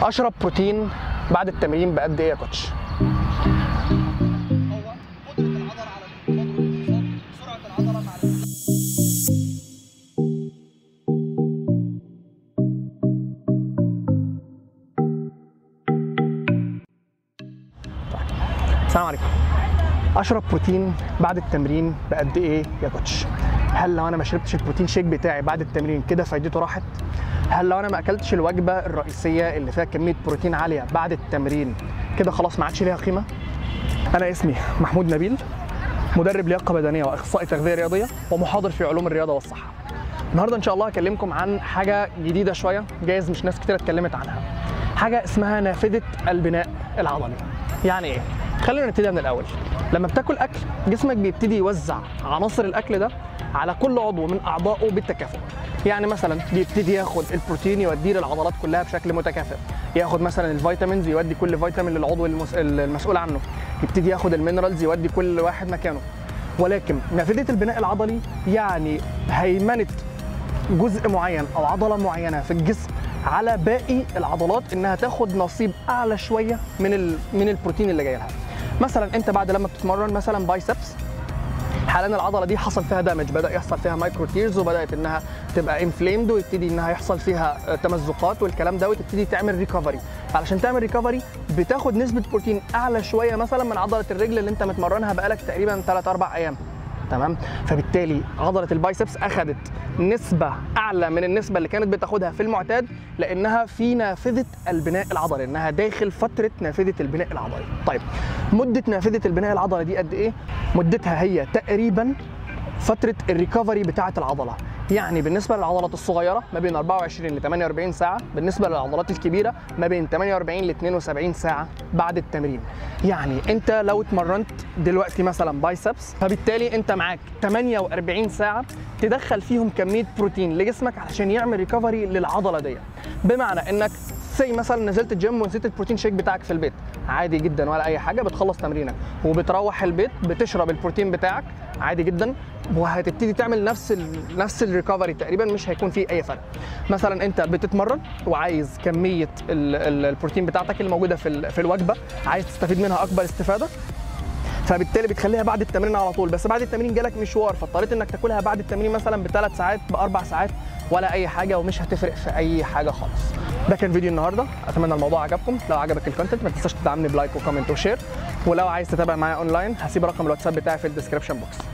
اشرب بروتين بعد التمرين بقد ايه يا كوتش هو قدرة العضلة على الانقباض والاتصال سرعة العضلة مع الانقباض السلام عليكم اشرب بروتين بعد التمرين بقد ايه يا كوتش هل لو انا ما شربتش البروتين شيك بتاعي بعد التمرين كده فايدته راحت هل لو انا ما اكلتش الوجبه الرئيسيه اللي فيها كميه بروتين عاليه بعد التمرين كده خلاص ما عادش ليها قيمه انا اسمي محمود نبيل مدرب لياقه بدنيه واخصائي تغذيه رياضيه ومحاضر في علوم الرياضه والصحه النهارده ان شاء الله هكلمكم عن حاجه جديده شويه جايز مش ناس كتير اتكلمت عنها حاجه اسمها نافذه البناء العضلي يعني ايه خلينا نبتدي من الاول لما بتاكل اكل جسمك بيبتدي يوزع عناصر الاكل ده على كل عضو من اعضائه بالتكافؤ يعني مثلا بيبتدي ياخد البروتين يوديه للعضلات كلها بشكل متكافئ ياخد مثلا الفيتامينز يودي كل فيتامين للعضو المس... المسؤول عنه يبتدي ياخد المينرالز يودي كل واحد مكانه ولكن نافذه البناء العضلي يعني هيمنه جزء معين او عضله معينه في الجسم على باقي العضلات انها تاخد نصيب اعلى شويه من ال... من البروتين اللي جاي لها مثلا انت بعد لما بتتمرن مثلا بايسبس حاليا العضله دي حصل فيها دامج بدا يحصل فيها مايكرو تيرز وبدات انها تبقى انفليمد ويبتدي انها يحصل فيها تمزقات والكلام ده وتبتدي تعمل ريكفري علشان تعمل ريكفري بتاخد نسبه بروتين اعلى شويه مثلا من عضله الرجل اللي انت متمرنها بقالك تقريبا 3 4 ايام تمام فبالتالي عضله البايسبس اخذت نسبه اعلى من النسبه اللي كانت بتاخدها في المعتاد لانها في نافذه البناء العضلي انها داخل فتره نافذه البناء العضلي طيب مده نافذه البناء العضلي دي قد ايه مدتها هي تقريبا فتره الريكفري بتاعه العضله يعني بالنسبه للعضلات الصغيره ما بين 24 ل 48 ساعه بالنسبه للعضلات الكبيره ما بين 48 ل 72 ساعه بعد التمرين يعني انت لو اتمرنت دلوقتي مثلا بايسبس فبالتالي انت معاك 48 ساعه تدخل فيهم كميه بروتين لجسمك علشان يعمل ريكفري للعضله دي بمعنى انك زي مثلا نزلت الجيم ونسيت البروتين شيك بتاعك في البيت عادي جدا ولا اي حاجه بتخلص تمرينك وبتروح البيت بتشرب البروتين بتاعك عادي جدا وهتبتدي تعمل نفس ال نفس الريكفري تقريبا مش هيكون فيه اي فرق مثلا انت بتتمرن وعايز كميه ال ال البروتين بتاعتك اللي موجوده في ال- في الوجبه عايز تستفيد منها اكبر استفاده فبالتالي بتخليها بعد التمرين على طول بس بعد التمرين جالك مشوار فاضطريت انك تاكلها بعد التمرين مثلا بثلاث ساعات باربع ساعات ولا اي حاجه ومش هتفرق في اي حاجه خالص ده كان فيديو النهارده اتمنى الموضوع عجبكم لو عجبك الكونتنت ما تنساش تدعمني بلايك وكومنت وشير ولو عايز تتابع معايا اونلاين هسيب رقم الواتساب بتاعي في الديسكربشن بوكس